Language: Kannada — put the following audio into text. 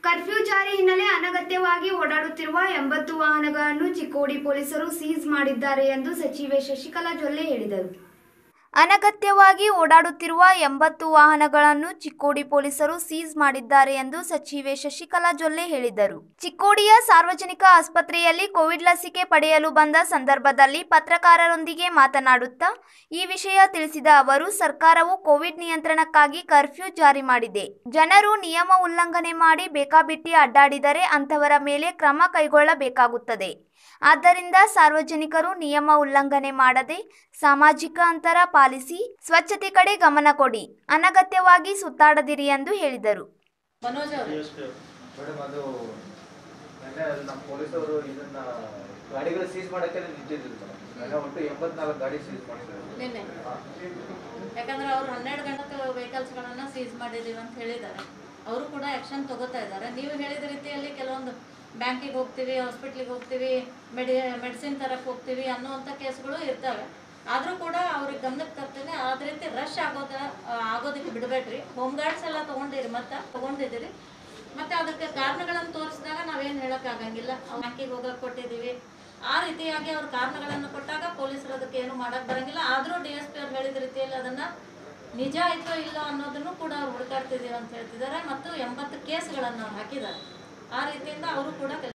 ಕರ್ಫ್ಯೂ ಜಾರಿ ಹಿನ್ನೆಲೆ ಅನಗತ್ಯವಾಗಿ ಓಡಾಡುತ್ತಿರುವ ಎಂಬತ್ತು ವಾಹನಗಳನ್ನು ಚಿಕ್ಕೋಡಿ ಪೊಲೀಸರು ಸೀಸ್ ಮಾಡಿದ್ದಾರೆ ಎಂದು ಸಚಿವೆ ಶಶಿಕಲಾ ಜೊಲ್ಲೆ ಹೇಳಿದರು ಅನಗತ್ಯವಾಗಿ ಓಡಾಡುತ್ತಿರುವ ಎಂಬತ್ತು ವಾಹನಗಳನ್ನು ಚಿಕ್ಕೋಡಿ ಪೊಲೀಸರು ಸೀಸ್ ಮಾಡಿದ್ದಾರೆ ಎಂದು ಸಚಿವೆ ಶಶಿಕಲಾ ಜೊಲ್ಲೆ ಹೇಳಿದರು ಚಿಕ್ಕೋಡಿಯ ಸಾರ್ವಜನಿಕ ಆಸ್ಪತ್ರೆಯಲ್ಲಿ ಕೋವಿಡ್ ಲಸಿಕೆ ಪಡೆಯಲು ಬಂದ ಸಂದರ್ಭದಲ್ಲಿ ಪತ್ರಕಾರರೊಂದಿಗೆ ಮಾತನಾಡುತ್ತಾ ಈ ವಿಷಯ ತಿಳಿಸಿದ ಅವರು ಸರ್ಕಾರವು ಕೋವಿಡ್ ನಿಯಂತ್ರಣಕ್ಕಾಗಿ ಕರ್ಫ್ಯೂ ಜಾರಿ ಮಾಡಿದೆ ಜನರು ನಿಯಮ ಉಲ್ಲಂಘನೆ ಮಾಡಿ ಬೇಕಾಬಿಟ್ಟಿ ಅಡ್ಡಾಡಿದರೆ ಅಂತವರ ಮೇಲೆ ಕ್ರಮ ಕೈಗೊಳ್ಳಬೇಕಾಗುತ್ತದೆ ಆದ್ದರಿಂದ ಸಾರ್ವಜನಿಕರು ನಿಯಮ ಉಲ್ಲಂಘನೆ ಮಾಡದೆ ಸಾಮಾಜಿಕ ಅಂತರ ಪಾಲಿಸಿ ಸ್ವಚ್ಛತೆ ಕಡೆ ಗಮನ ಕೊಡಿ ಅನಗತ್ಯವಾಗಿ ಸುತ್ತಾಡದಿರಿ ಎಂದು ಹೇಳಿದರು ಮನೋಜ್ ಅವರು ಮೇಡಮ್ ಅದು ನೆನ್ನೆ ನಮ್ಮ ಪೊಲೀಸವರು ಇದನ್ನ ಗಾಡಿಗಳು ಸೀಸ್ ಮಾಡಕ್ಕೆ ನಿಂತಿದ್ರು ಮೇಡಮ್ ನೆನ್ನೆ ಒಟ್ಟು ಎಂಬತ್ನಾಲ್ಕು ಗಾಡಿ ಸೀಸ್ ಮಾಡಿದ್ರು ನಿನ್ನೆ ಯಾಕಂದ್ರೆ ಅವ್ರು ಹನ್ನೆರಡು ಗಂಟೆ ವೆಹಿಕಲ್ಸ್ಗಳನ್ನ ಸೀಸ್ ಮಾಡಿದೀವಿ ಅಂತ ಹೇಳಿದ್ದಾರೆ ಅವರು ಕೂಡ ಆ್ಯಕ್ಷನ್ ತಗೋತಾ ಇದ್ದಾರೆ ನೀವು ಹೇಳಿದ ರೀತಿಯಲ್ಲಿ ಕೆಲವೊಂದು ಬ್ಯಾಂಕಿಗೆ ಹೋಗ್ತೀವಿ ಹಾಸ್ಪಿಟ್ಲಿಗೆ ಹೋಗ್ತೀವಿ ಮೆಡಿ ಮೆಡಿಸಿನ್ ತರಕ್ಕೆ ಹೋಗ್ತೀವಿ ಅನ್ನುವಂಥ ಕೇಸ್ಗಳು ಇರ್ತವೆ ಆದರೂ ಕೂಡ ಅವ್ರಿಗೆ ಗಮನಕ್ಕೆ ತರ್ತೀನಿ ಅದೇ ರೀತಿ ರಶ್ ಆಗೋದ ಆ, ಆಗೋದಕ್ಕೆ ಬಿಡಬೇಡ್ರಿ ಹೋಮ್ ಗಾರ್ಡ್ಸ್ ಎಲ್ಲ ತೊಗೊಂಡಿರಿ ಮತ್ತೆ ತೊಗೊಂಡಿದ್ದೀರಿ ಮತ್ತೆ ಅದಕ್ಕೆ ಕಾರಣಗಳನ್ನು ತೋರಿಸಿದಾಗ ನಾವೇನು ಹೇಳೋಕ್ಕಾಗಂಗಿಲ್ಲ ಬ್ಯಾಂಕಿಗೆ ಹೋಗಕ್ಕೆ ಕೊಟ್ಟಿದ್ದೀವಿ ಆ ರೀತಿಯಾಗಿ ಅವ್ರ ಕಾರಣಗಳನ್ನು ಕೊಟ್ಟಾಗ ಪೊಲೀಸರು ಅದಕ್ಕೆ ಏನು ಮಾಡಕ್ ಬರಂಗಿಲ್ಲ ಆದರೂ ಡಿ ಎಸ್ ಪಿ ಅವ್ರು ಹೇಳಿದ ರೀತಿಯಲ್ಲಿ ಅದನ್ನ ನಿಜ ಆಯ್ತೋ ಇಲ್ಲ ಅನ್ನೋದನ್ನು ಕೂಡ ಅವ್ರು ಹುಡುಕಾಡ್ತಿದ್ದೀವಿ ಅಂತ ಹೇಳ್ತಿದ್ದಾರೆ ಮತ್ತು ಎಂಬತ್ತು ಕೇಸ್ಗಳನ್ನು ಅವ್ರು ಹಾಕಿದ್ದಾರೆ ಆ ರೀತಿಯಿಂದ ಅವರು ಕೂಡ